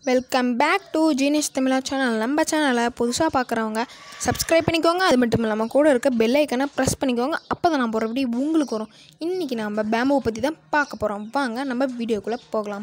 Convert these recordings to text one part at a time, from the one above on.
welcome back to genius Tamizha channel நம்ம சேனலை புதுசாக பார்க்குறவங்க சப்ஸ்கிரைப் பண்ணிக்கோங்க அது மட்டும் இல்லாமல் கூட இருக்க பெல் ஐக்கனை ப்ரெஸ் பண்ணிக்கோங்க அப்போ தான் நான் போகிற வீடியோ உங்களுக்கு வரும் இன்றைக்கி நம்ம பேம்புவை பற்றி தான் பார்க்க போகிறோம் வாங்க நம்ம வீடியோக்குள்ளே போகலாம்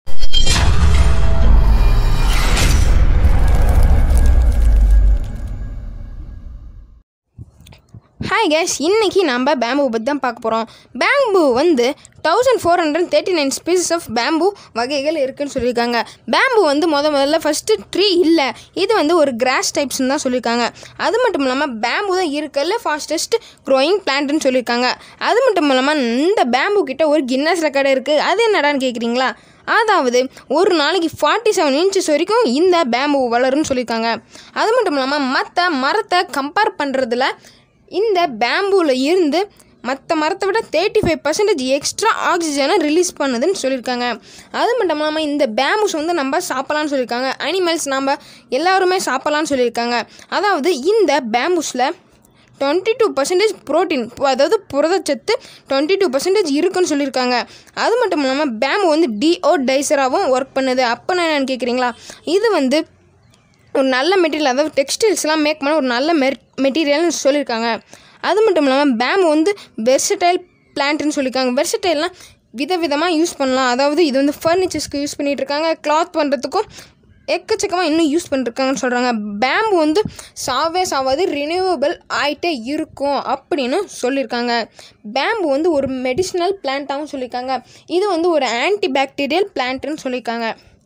ஹாய் கேஸ் இன்றைக்கி நம்ம பேம்பு பற்றி தான் பார்க்க போகிறோம் பேம்பு வந்து thousand four hundred thirty nine species of bamboo வகைகள் இருக்குன்னு சொல்லியிருக்காங்க பேம்பு வந்து முத முதல்ல ஃபஸ்ட்டு ட்ரீ இல்லை இது வந்து ஒரு கிராஸ் டைப்ஸ்னு தான் சொல்லியிருக்காங்க அது மட்டும் இல்லாமல் பேம்பு தான் இருக்கல ஃபாஸ்டஸ்ட் க்ரோயிங் பிளான்ட்னு சொல்லியிருக்காங்க அது மட்டும் இல்லாமல் இந்த பேம்பு கிட்ட ஒரு கின்னஸ் ரெக்கார்டு இருக்குது அது என்னடான்னு கேட்குறீங்களா அதாவது ஒரு நாளைக்கு ஃபார்ட்டி செவன் இன்ச்சஸ் வரைக்கும் இந்த பேம்பு வளரும்னு சொல்லியிருக்காங்க அது மட்டும் இல்லாமல் மற்ற மரத்தை கம்பேர் பண்ணுறதுல இந்த பேம்பூவில் இருந்து மற்ற மரத்தை விட தேர்ட்டி ஃபைவ் பர்சன்டேஜ் எக்ஸ்ட்ரா ஆக்சிஜனை ரிலீஸ் பண்ணுதுன்னு சொல்லியிருக்காங்க அது மட்டும் இல்லாமல் இந்த பேம்பூஸ் வந்து நம்ம சாப்பிட்லான்னு சொல்லியிருக்காங்க அனிமல்ஸ் நம்ம எல்லாருமே சாப்பிட்லான்னு சொல்லியிருக்காங்க அதாவது இந்த பேம்பூஸில் டுவெண்ட்டி டூ பர்சன்டேஜ் ப்ரோட்டீன் அதாவது புரதச்சத்து டுவெண்ட்டி டூ பர்சன்டேஜ் இருக்குன்னு சொல்லியிருக்காங்க அது மட்டும் இல்லாமல் பேம்பு வந்து டிஓ டைசராகவும் ஒர்க் பண்ணுது அப்போனா என்னன்னு கேட்குறீங்களா இது வந்து ஒரு நல்ல மெட்டீரியல் அதாவது டெக்ஸ்டைல்ஸ்லாம் மேக் பண்ண ஒரு நல்ல மெ மெட்டீரியல்னு சொல்லியிருக்காங்க அது மட்டும் இல்லாமல் பேம் வந்து வெர்சடைல் பிளான்ட்னு சொல்லியிருக்காங்க வெர்சடைல்னால் விதவிதமாக யூஸ் பண்ணலாம் அதாவது இது வந்து ஃபர்னிச்சர்ஸ்க்கு யூஸ் பண்ணிகிட்டு இருக்காங்க கிளாத் பண்ணுறதுக்கும் எக்கச்சக்கமாக இன்னும் யூஸ் பண்ணிருக்காங்கன்னு சொல்கிறாங்க பேம்பு வந்து சாவே சாவாது ரினியூவபிள் ஆகிட்டே இருக்கும் அப்படின்னு சொல்லியிருக்காங்க பேம்பு வந்து ஒரு மெடிசினல் பிளான்ட்டாகவும் சொல்லியிருக்காங்க இது வந்து ஒரு ஆன்டி பாக்டீரியல் பிளான்ட்டுன்னு சொல்லியிருக்காங்க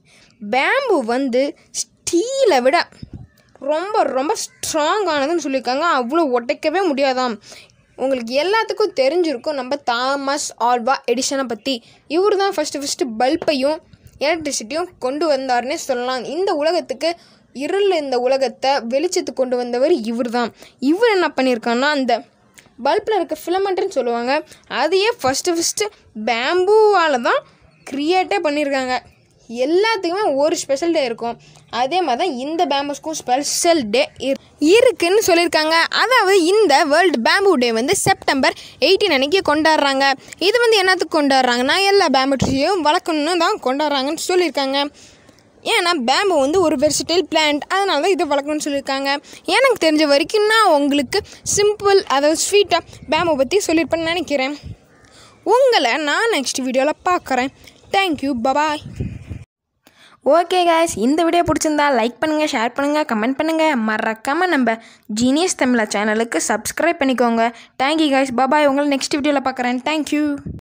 பேம்பு வந்து ஸ்டீலை விட ரொம்ப ரொம்ப ஸ்ட்ராங்கானதுன்னு சொல்லியிருக்காங்க அவ்வளோ உடைக்கவே முடியாதாம் உங்களுக்கு எல்லாத்துக்கும் தெரிஞ்சிருக்கும் நம்ம தாமஸ் ஆல்வா எடிஷனை பற்றி இவர் தான் ஃபஸ்ட்டு ஃபஸ்ட்டு பல்பையும் எலக்ட்ரிசிட்டியும் கொண்டு வந்தார்னே சொல்லலாம் இந்த உலகத்துக்கு இருள் இந்த உலகத்தை வெளிச்சத்துக்கு கொண்டு வந்தவர் இவர் தான் இவர் என்ன பண்ணியிருக்காருன்னா அந்த பல்பில் இருக்க ஃபிலமெண்ட்டுன்னு சொல்லுவாங்க அதையே ஃபஸ்ட்டு ஃபஸ்ட்டு பேம்பூவால் தான் க்ரியேட்டே பண்ணியிருக்காங்க எல்லாத்துக்குமே ஒரு ஸ்பெஷல் டே இருக்கும் அதே மாதிரி தான் இந்த பேம்பஸ்க்கும் ஸ்பெஷல் டே இருக்குன்னு சொல்லியிருக்காங்க அதாவது இந்த வேர்ல்டு பேம்பு டே வந்து செப்டம்பர் எயிட்டீன் அன்னைக்கு கொண்டாடுறாங்க இது வந்து என்னத்துக்கு கொண்டாடுறாங்கன்னா எல்லா பேம்பு ட்ரீயும் வளர்க்கணுன்னு தான் கொண்டாடுறாங்கன்னு சொல்லியிருக்காங்க ஏன்னா பேம்பு வந்து ஒரு வெர்சிடைல் பிளான்ட் அதனால தான் இதை வளர்க்கணும்னு சொல்லியிருக்காங்க எனக்கு தெரிஞ்ச வரைக்கும் நான் உங்களுக்கு சிம்பிள் அதாவது ஸ்வீட்டாக பேம்பை பற்றி சொல்லியிருப்பேன்னு நினைக்கிறேன் உங்களை நான் நெக்ஸ்ட் வீடியோவில் பார்க்குறேன் தேங்க்யூ பபாய் ஓகே காய்ஸ் இந்த வீடியோ பிடிச்சிருந்தா லைக் பண்ணுங்கள் ஷேர் பண்ணுங்கள் கமெண்ட் பண்ணுங்கள் மறக்காமல் நம்ம ஜீனியஸ் தமிழா சேனலுக்கு சப்ஸ்கிரைப் பண்ணிக்கோங்க தேங்க்யூ காய்ஸ் பபாய் உங்களை நெக்ஸ்ட் வீடியோவில் பார்க்குறேன் தேங்க்யூ